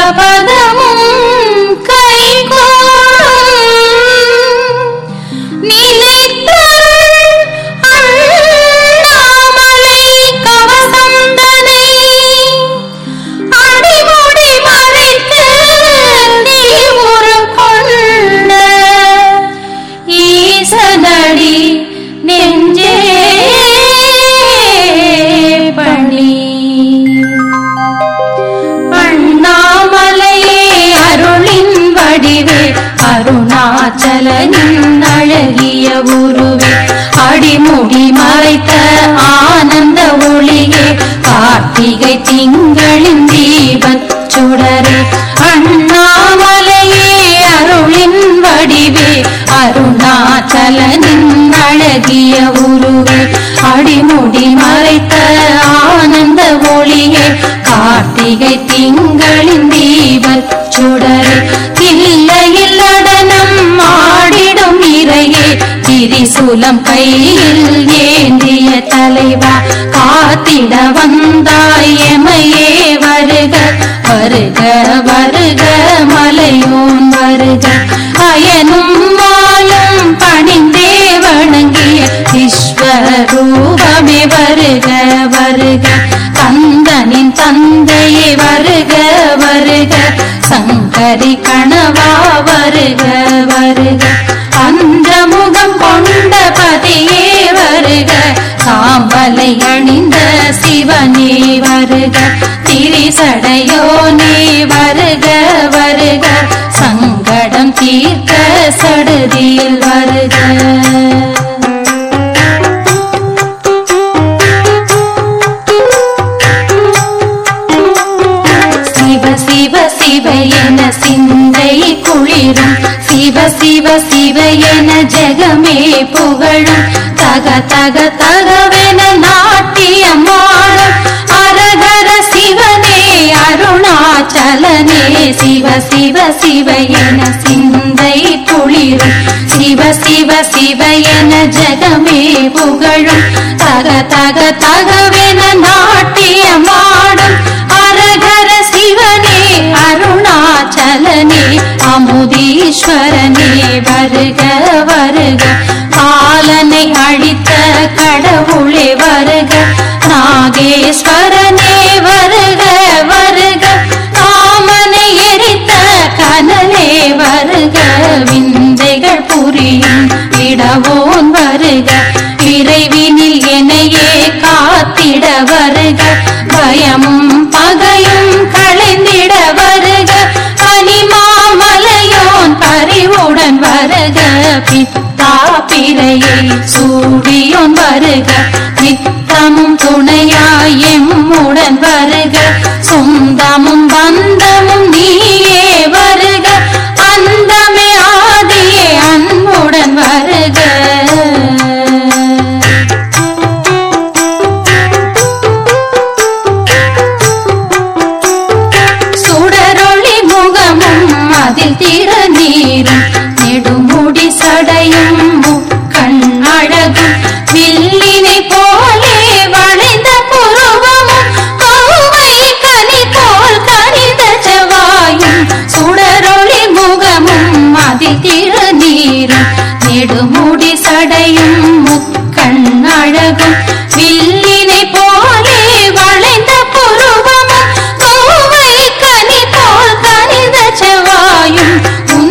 சிவபதமும் கைகூடும் நினைத்தருள் அண்ணாமலை கவசந்தனை அடிமுடி மறைத்து நீ ஒரு கொண்ட ஈசனடி நெஞ்சே பணி அண்ணாமலையே அருளின் வடிவே அருணாச்சலனின் அழகிய உருவே அடிமுடி மறைத்த ஆனந்த ஒளியே கார்த்திகை திங்களின் தீபச் சுடரே அண்ணாமலையே அருளின் வடிவே அருணாச்சலனின் அழகிய உருவே அடிமுடி மறைத்த ஆனந்த ஒளியே கார்த்திகை திங்களின் தீபச் சுடரே இல்லையில் நடனம் ஆடிடும் இறையே திரிசூலம் கையில் ஏந்திய தலைவா காத்திட வந்தாய் எமையே வருக வருக வருக மலையோன் வருக அயனும் மாலும் பணிந்தே வணங்கிய விஸ்வரூபமே வருக வருக கந்தனின் தந்தையே வருக வருக சங்கரி கணவா வருக வருக அந்த முகம் கொண்ட பதியே வருக சாம்பலை அணிந்த சிவனே வருக திரிசடையோனே வருக வருக சங்கடம் தீர்க்க சடுதியில் வருக சிவ சிவ சிவ என சிந்தை குளிரும் சிவ சிவ சிவ என ஜெகமே புகழும் தக தக தகவென நாட்டியமாடும் அரகர சிவனே அருணாச்சலனே சிவ சிவ சிவ என சிந்தை குளிரும் சிவ சிவ சிவ என ஜெகமே புகழும் தக தக தகவென நாட்டியமாடும் அரகர சிவனே அருணாச்சலனே அமுதீஸ்வரனே வருக வருக காலனை அழித்த கடவுளே வருக நாகேஸ்வரனே வருக வருக காமனை எரித்த கனலே வருக விந்தைகள் புரியும் இடவோன் வருக விரைவினில் என்னையே காத்திட வருக பயமும் பகையும் களைந்திட வருக பனிமாமலையோன் பறிவுடன் வருக பித்தா பிறையை சூடியோன் வருக நித்தமும் துணையாய் எம்முடன் வருக சொந்தமும் பந்தமும் நீயே வருக அந்தமே ஆதியே அன்புடன் வருக சுடரொளி முகமும் அதில் திருநீரும் நெடுமுடி சடையும் முக்கண் அழகும் வில்லினை போலே வளைந்த புருவமும் கோவை கனி போல் கனிந்த செவ்வாயும் சுடரொளி முகமும் அதில் திருநீரும் நெடுமுடி சடையும் முக்கண் அழகும் வில்லினை போலே வளைந்த புருவமும் கோவை கனி போல் கனிந்த செவ்வாயும்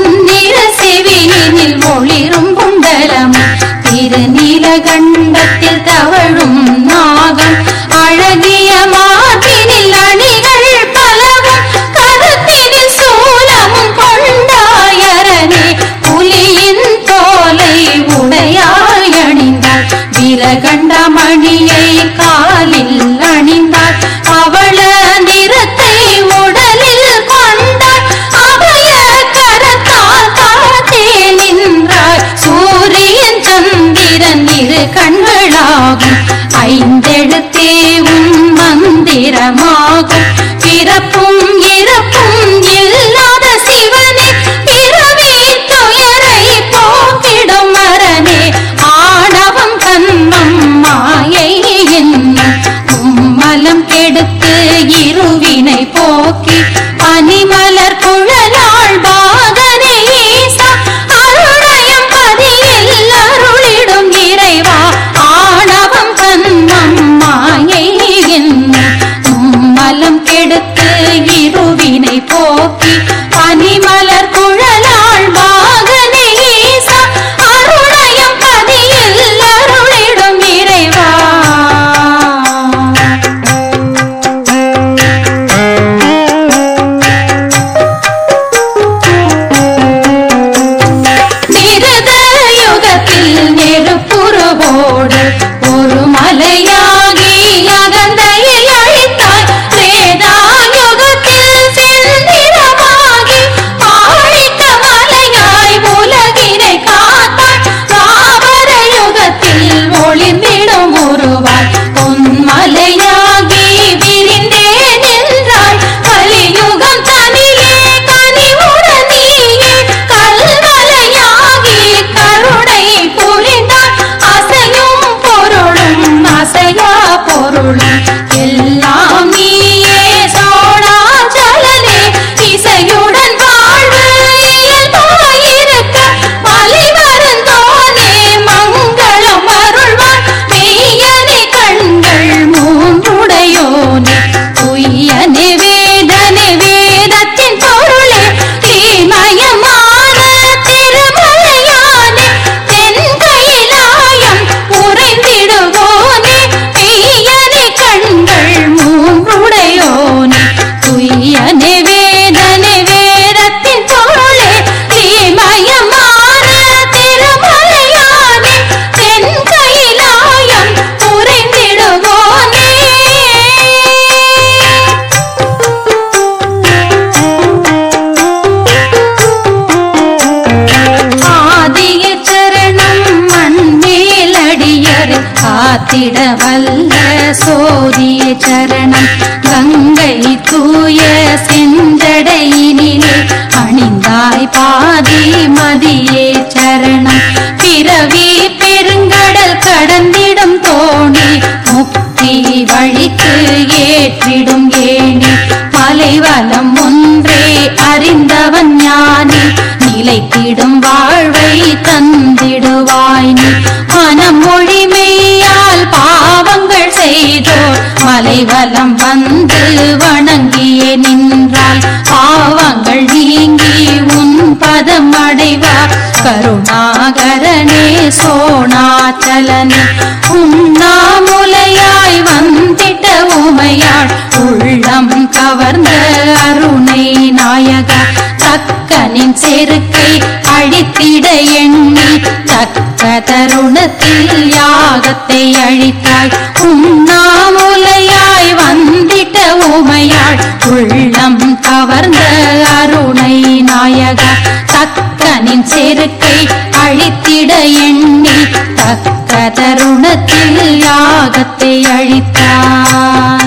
காத்திட வல்ல சோதிய சரணம் கங்கை தூய செஞ்சடையினிலே அணிந்தாய் பாதி மதியே சரணம் பிறவி பெருங்கடல் கடந்திடும் தோணி முக்தி வழிக்கு ஏற்றிடும் ஏணி மலைவலம் ஒன்றே அறிந்தவன் ஞானி நிலைத்திடும் வாழ்வை தந்திடுவாய் நீ மனம் மொழி மெய்யால் பாவங்கள் செய்தோர் மலைவலம் வந்து வணங்கியே நின்றால் பாவங்கள் நீங்கி உன் பதம் அடைவார் கருணாகரனே சோணாச்சலனே உண்ணாமுலையாய் வந்திட்ட உமையாள் உள்ளம் கவர்ந்த அருணை நாயக தக்கனின் செருக்கை அழித்திட எண்ணி தக்க தருணத்தில் யாகத்தை அழித்தாய் உண்ணாமுலையாய் வந்திட்ட உமையாள் உள்ளம் கவர்ந்த அருணை நாயக தக்கனின் செருக்கை அழித்திட எண்ணி தக்க தருணத்தில் யாகத்தை அழித்தார்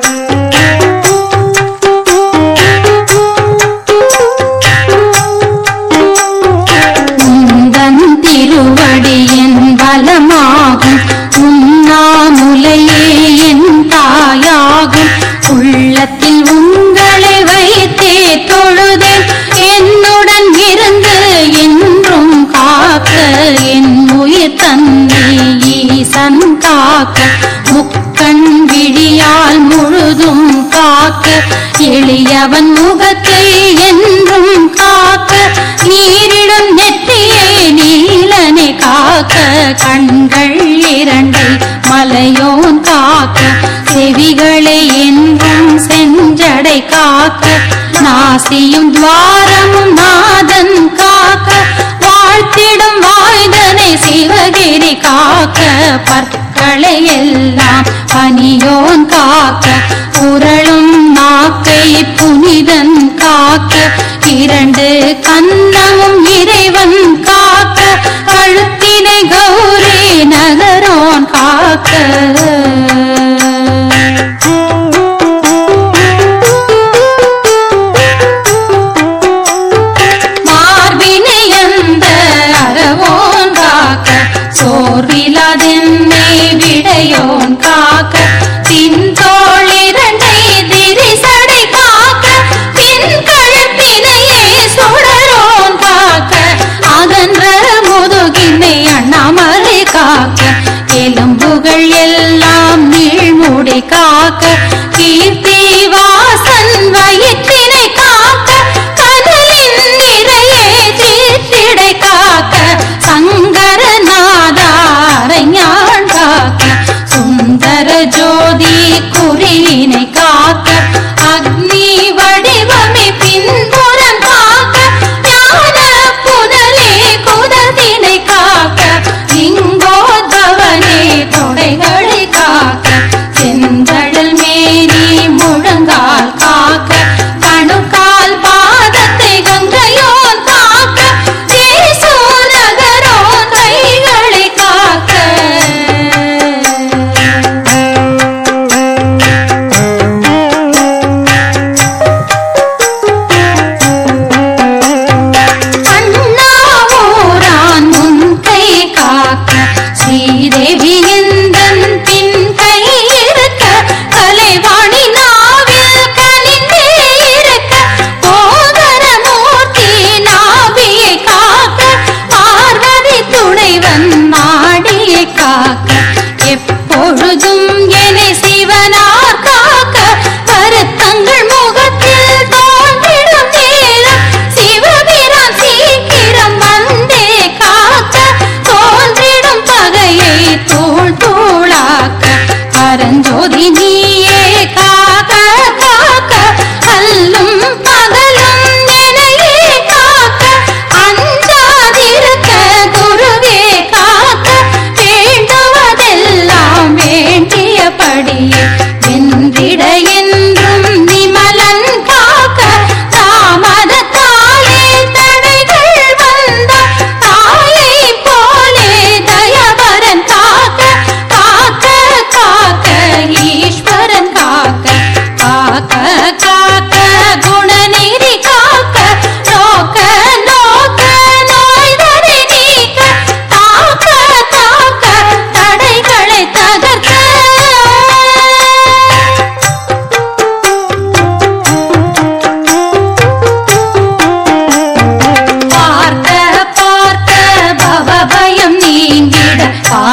உந்தன் திருவடியின் பலமாகும் உண்ணாமுலையே என் தாயாகும் உள்ளத்தில் உங்களை வைத்தே தொழுதேன் என்னுடன் இருந்து என்றும் காக்க என் உயிர் தந்தை ஈசன் காக்க முக்கண் விழியால் முழுதும் காக்க எளியவன் முகத்தை என்றும் காக்க நீரிடும் நெற்றியை நீலனை காக்க கண்கள் இரண்டை மலையோன் காக்க செவிகளை என்றும் செஞ்சடை காக்க நாசியும் துவாரமும் நாதன் காக்க வாழ்த்திடும் வாய்தனை சிவகிரி காக்க பற்களை எல்லாம் பனியோன் காக்க புரளும் நாக்கை புனிதன் காக்க இரண்டு கன்னமும் இறைவன் காக்க கழுத்தினை கௌரி நகரோன் காக்க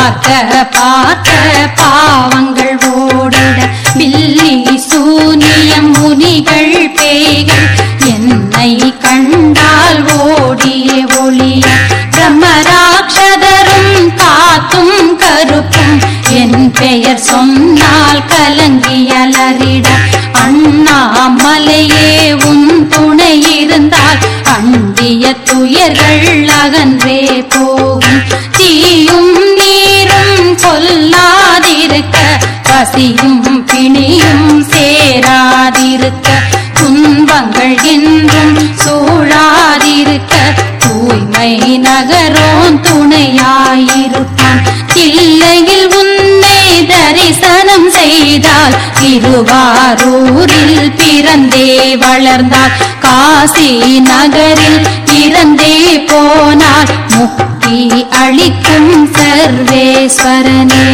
பார்க்க பார்க்க பாவங்கள் ஓடிட பில்லி சூனியம் முனிகள் பேய்கள் என்னை கண்டால் ஓடிய ஒளிய பிரம்மராட்சதரும் காத்தும் கருப்பும் என் பெயர் சொன்னால் கலங்கி அலறிட அண்ணாமலையே உன் துணை இருந்தால் அண்டிய துயர்கள் அகன்றே போகும் தீயும் நீரும் கொல்லாதிருக்க பசியும் பிணியும் சேராதிருக்க துன்பங்கள் என்றும் சூழாதிருக்க தூய்மை நகரோன் துணையாயிருப்பான் தில்லையில் உன்னை தரிசனம் செய்தால் திருவாரூரில் பிறந்தே வளர்ந்தால் காசி நகரில் இறந்தே போனார் முக்தி அளிக்கும் சர்வேஸ்வரனே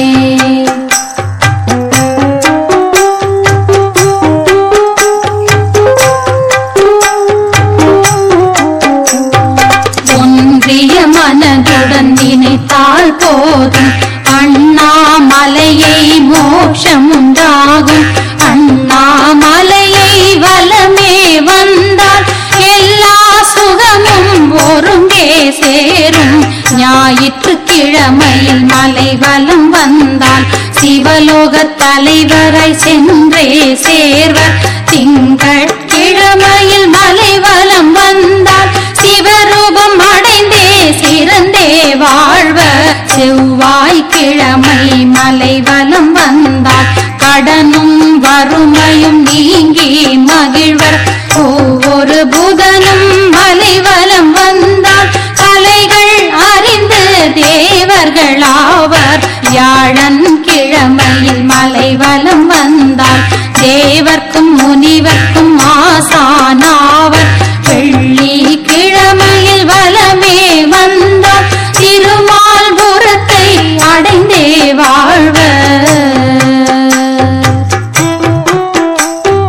ஒன்றிய மனதுடன் நினைத்தால் போதும் அண்ணாமலையை மோட்சம் உண்டாகும் அண்ணாமலையை வலமே வந்தால் எல்லா சுகமும் ஒருங்கே சேரும் ஞாயிற்றுக்கிழமையில் மலை வலம் வந்தால் சிவலோக தலைவரை சென்றே சேர்வர் திங்கள் கிழமையில் மலை வலம் வந்தால் சிவரூபம் அடைந்தே சிறந்தே வாழ்வ செவ்வாய்க்கிழமை மலை வலம் வந்தால் கடனும் வறுமையும் நீங்கி மகிழ்வர் ஒவ்வொரு புதனும் மலை வலம் வந்தால் கலைகள் அறிந்து தேவர்களாவர் வியாழன் கிழமையில் மலை வலம் வந்தால் தேவர்க்கும் முனிவர்க்கும் ஆசானாவர் வெள்ளி கிழமையில் வலமே வந்தால் திருமால் புறத்தை அடைந்தே வாழ்வர்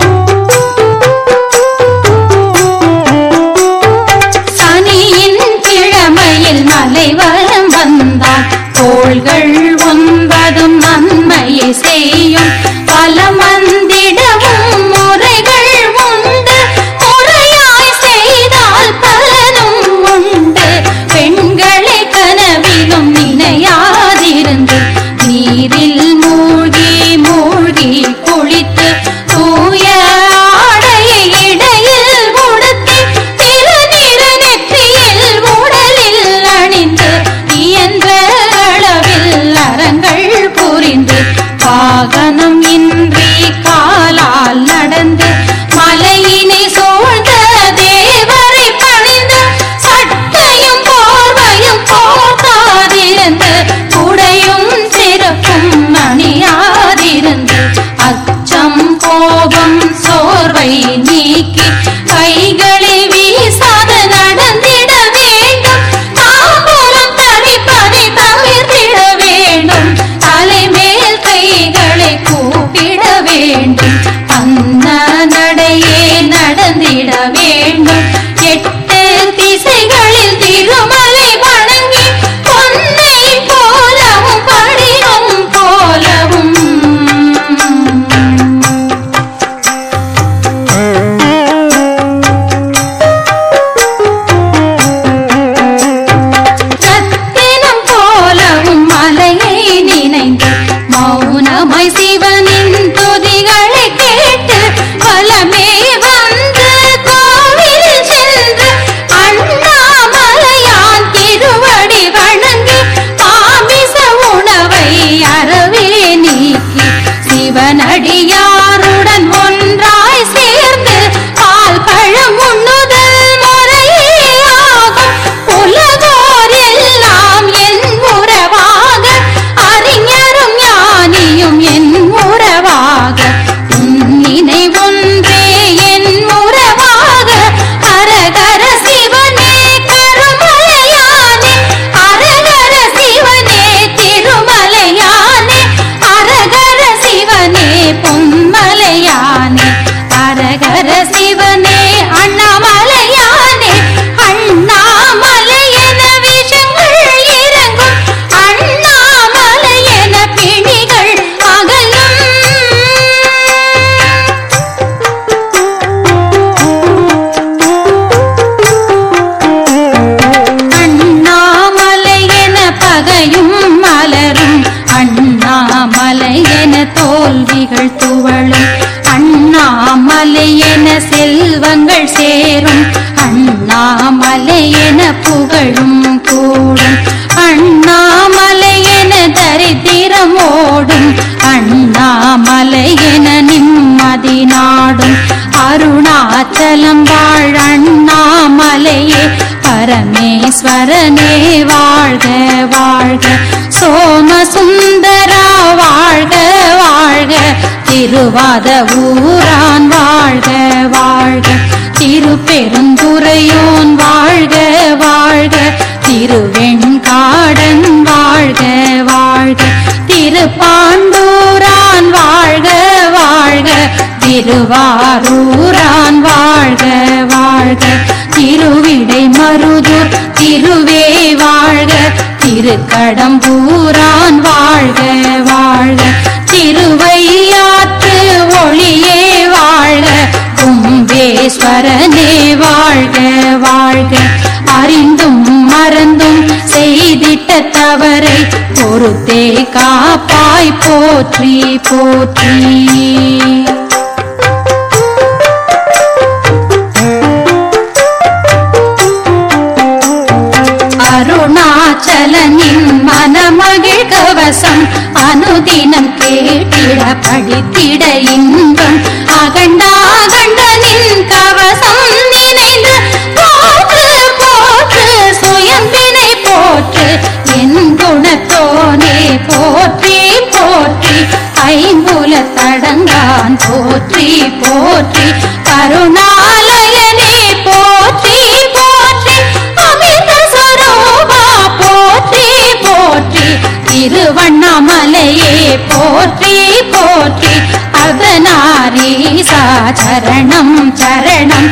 மலை என புகழும் கூடும் அண்ணாமலை என தரித்திரம் ஓடும் அண்ணாமலை என நிம்மதி நாடும் அருணாச்சலம் வாழ் அண்ணாமலையே பரமேஸ்வரனே வாழ்க வாழ்க சோமசுந்தரா வாழ்க வாழ்க திருவாத ஊரான் வாழ்க வாழ்க திருப்பெருந்துறையோன் வாழ்க வாழ்க திருவெண்காடன் வாழ்க வாழ்க திருப்பாண்டூரான் வாழ்க வாழ்க திருவாரூரான் வாழ்க வாழ்க திருவிடை மருதூர் திருவே வாழ்க திருக்கடம்பூரான் வாழ்க வாழ்க திருவையாற்று ஒளியே வாழ்க கும்பேஸ்வரனே வாழ்க வாழ்க அறிந்தும் மறந்தும் செய்திட்ட தவறை பொறுத்தே காப்பாய் போற்றி போற்றி அருணாச்சலனின் மனமகிழ் கவசம் அனுதினம் கேட்டிட படித்திட இன்பம் அகண்டாகண்டனின் கவசம் நினைந்து போற்று போற்று சுயம்பினை போற்று என் குணத்தோனே போற்றி போற்றி ஐம்புல தடங்கான் போற்றி போற்றி கருணாலயனே போற்றி போற்றி அமிர்த சரோபா போற்றி போற்றி திருவண்ணாமலையே போற்றி போற்றி அதனாரீசா சரணம் சரணம்